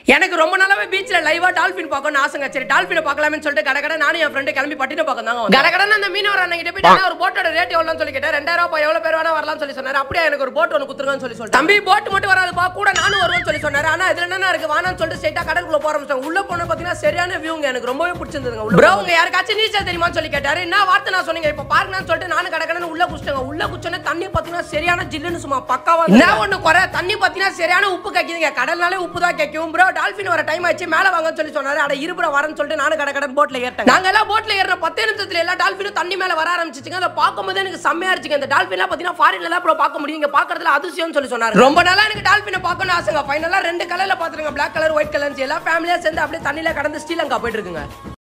எனக்கு ரொம்ப நாளாவே பீச்ல லைவா டால்பின் பார்க்கணும்னு ஆசைங்க சரி டால்பினை பார்க்கலாம்னு சொல்லிட்டு கடை கடை நானும் என் ஃப்ரெண்டு கிளம்பி பட்டினம் பார்க்க தாங்க கடை கடை அந்த மீனவர் அண்ணன் கிட்ட போயிட்டு அண்ணா, ஒரு போட்டோட ரேட் எவ்வளோன்னு சொல்லி கேட்டேன் ரெண்டாயிரம் ரூபாய் எவ்வளவு பேர் வேணா வரலாம்னு சொல்லி சொன்னாரு அப்படியே எனக்கு ஒரு போட் ஒன்று குத்துருங்கன்னு சொல்லி சொல்லிட்டு தம்பி போட் மட்டும் வராதுப்பா கூட நானும் வருவேன்னு சொல்லி சொன்னாரு ஆனா இதுல என்ன இருக்கு வானான்னு சொல்லிட்டு ஸ்ட்ரைட்டா கடலுக்குள்ள போற ஆரம்பிச்சாங்க உள்ள போன பாத்தீங்கன்னா சரியான வியூங்க எனக்கு ரொம்பவே பிடிச்சிருந்ததுங்க ப்ரோ உங்க யாருக்காச்சும் நீச்சல் தெரியுமான்னு சொல்லி கேட்டாரு என்ன வார்த்தை நான் சொன்னீங்க இப்போ பாருங்கன்னு சொல்லிட்டு நானும் கடை கடை உள்ள குச்சிட்டேங்க உள்ள குச்சோன்னே தண்ணி பாத்தீங்கன்னா சரியான ஜில்லுன்னு சும்மா பக்காவா என்ன ஒண்ணு குறை தண்ணி பாத்தீங்கன்னா சரியான உப்பு கக்கிதுங்க கடல்னாலே உப்பு தான் கேட்கும் ப்ரோ டால்பின் வர டைம் ஆச்சு மேல வாங்கன்னு சொல்லி சொன்னாரு அட இருபுற வரேன்னு சொல்லிட்டு நானும் கடை கடன் போட்ல ஏறிட்டேன் நாங்க எல்லாம் போட்ல ஏறின பத்து நிமிஷத்துல எல்லா டால்பினும் தண்ணி மேல வர ஆரம்பிச்சிச்சுங்க அதை பார்க்கும்போது எனக்கு செம்மையா இருந்துச்சுங்க இந்த டால்பின்லாம் பாத்தீங்கன்னா ஃபாரின்ல எல்லாம் ப்ரோ பார்க்க முடியும் இங்க பார்க்கறதுல அதிசயம்னு சொல்லி சொன்னாரு ரொம்ப நாளா எனக்கு டால்பினை பார்க்கணும் ஆசைங்க ஃபைனலா ரெண்டு கலர்ல பாத்துருங்க பிளாக் கலர் ஒயிட் கலர் எல்லா ஃபேமிலியா சேர்ந்து அப்படியே தண்ணியில கடந்து ஸ்ரீலங்கா போயிட்டு இருக்குங்க